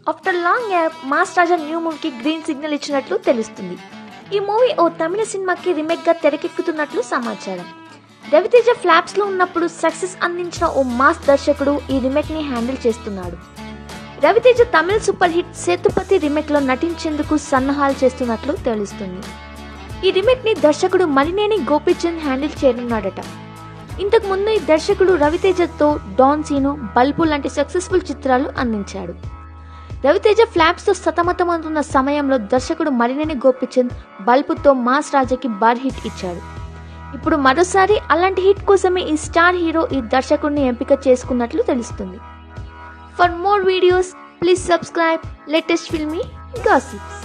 after long gap mass Raja new మూవీకి green signal ఇచ్చినట్లు తెలుస్తుంది ఈ మూవీ ఓ తమిళ సినిమాకి రీమేక్ గా తెరకెక్కుతున్నట్లు సమాచారం రవితేజ ఫ్లాప్స్ లో ఉన్నప్పుడు సక్సెస్ అందించిన ఓ మాస్ దర్శకుడు ఈ రీమేక్ ని హ్యాండిల్ చేస్తున్నాడు రవితేజ తమిళ సూపర్ హిట్ సేతుపతి రీమేక్ లో నటించేందుకు సన్నాహాలు చేస్తున్నట్లు తెలుస్తుంది ఈ రీమేక్ ని దర్శకుడు మలినేని గోపీచంద్ హ్యాండిల్ చేయనున్నాడట ఇంతకు ముందు ఈ దర్శకుడు రవితేజతో డాన్ సీను బల్బు లాంటి సక్సెస్ఫుల్ చిత్రాలు అందించాడు రవితేజ ఫ్లాప్స్ తో సతమతమవుతున్న సమయంలో దర్శకుడు మలినేని గోపిచంద్ బల్బుతో మాస్ రాజాకి భారీ హిట్ ఇచ్చాడు ఇప్పుడు మరోసారి అలాంటి హిట్ కోసమే ఈ స్టార్ హీరో ఈ దర్శకుడిని ఎంపిక చేసుకున్నట్లు తెలుస్తుంది for more videos please subscribe latest filmy gossips